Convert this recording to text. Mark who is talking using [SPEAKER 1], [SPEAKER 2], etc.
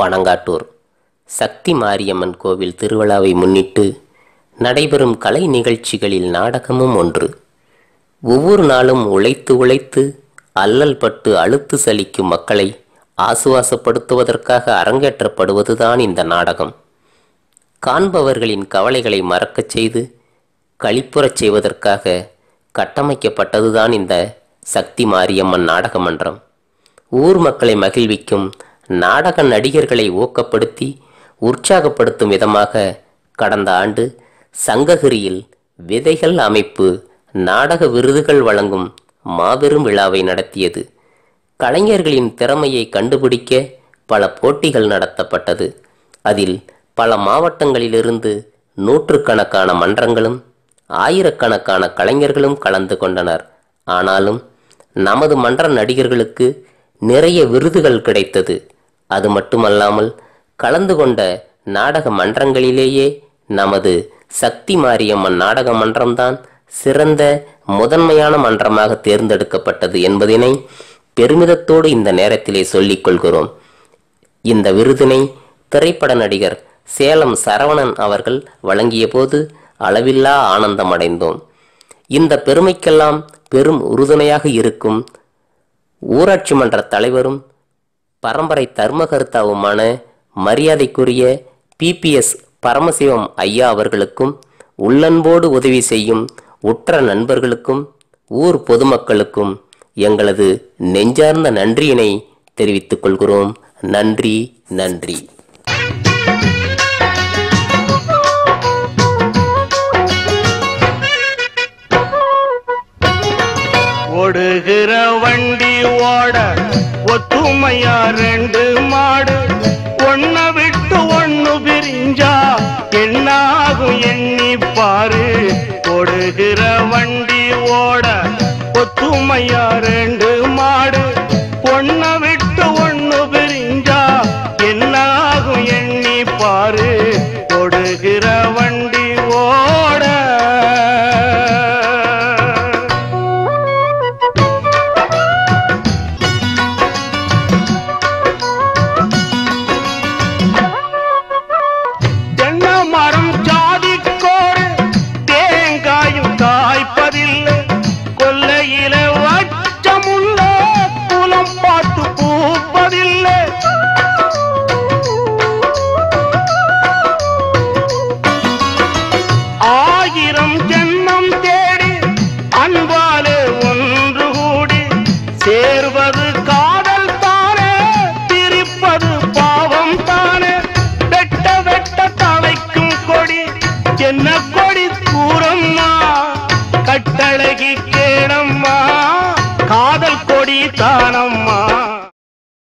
[SPEAKER 1] பனங்காட்டூர் சக்தி மாரியம்மன் கோவில் திருவிழாவை முன்னிட்டு நடைபெறும் கலை நிகழ்ச்சிகளில் நாடகமும் ஒன்று ஒவ்வொரு நாளும் உழைத்து உழைத்து அல்லல் பட்டு அழுத்து சலிக்கும் மக்களை ஆசுவாசப்படுத்துவதற்காக அரங்கேற்றப்படுவதுதான் இந்த நாடகம் காண்பவர்களின் கவலைகளை மறக்கச் செய்து களிப்புறச் செய்வதற்காக கட்டமைக்கப்பட்டதுதான் இந்த சக்தி மாரியம்மன் நாடக மன்றம் ஊர் மக்களை மகிழ்விக்கும் நாடக நடிகர்களை ஊக்கப்படுத்தி உற்சாகப்படுத்தும் விதமாக கடந்த ஆண்டு சங்ககிரியில் விதைகள் அமைப்பு நாடக விருதுகள் வழங்கும் மாபெரும் விழாவை நடத்தியது கலைஞர்களின் திறமையை கண்டுபிடிக்க பல போட்டிகள் நடத்தப்பட்டது அதில் பல மாவட்டங்களிலிருந்து நூற்றுக்கணக்கான மன்றங்களும் ஆயிரக்கணக்கான கலைஞர்களும் கலந்து கொண்டனர் ஆனாலும் நமது மன்ற நடிகர்களுக்கு நிறைய விருதுகள் கிடைத்தது அது மட்டுமல்லாமல் கலந்து கொண்ட நாடக மன்றங்களிலேயே நமது சக்தி மாரியம்மன் நாடக மன்றம்தான் சிறந்த முதன்மையான மன்றமாக தேர்ந்தெடுக்கப்பட்டது என்பதினை பெருமிதத்தோடு இந்த நேரத்திலே சொல்லிக் கொள்கிறோம் இந்த விருதினை திரைப்பட நடிகர் சேலம் சரவணன் அவர்கள் வழங்கிய போது அளவில்லா ஆனந்தம் அடைந்தோம் இந்த பெருமைக்கெல்லாம் பெரும் உறுதுணையாக இருக்கும் ஊராட்சி மன்ற தலைவரும் பரம்பரை தர்மகர்த்தாவுமான மரியாதைக்குரிய பிபிஎஸ் பரமசிவம் ஐயா அவர்களுக்கும் உள்ளன்போடு உதவி செய்யும் உற்ற நண்பர்களுக்கும் ஊர் பொதுமக்களுக்கும் எங்களது நெஞ்சார்ந்த நன்றியினை தெரிவித்துக் கொள்கிறோம் நன்றி நன்றி
[SPEAKER 2] ஓடுகிற வண்டி ஓட ஒத்துமையா ரெண்டு மாடு ஒன்ன விட்டு ஒண்ணு பிரிஞ்சா என்னாகும் எண்ணி பாரு ஓடுகிற வண்டி ஓட ஒத்துமையா ரெண்டு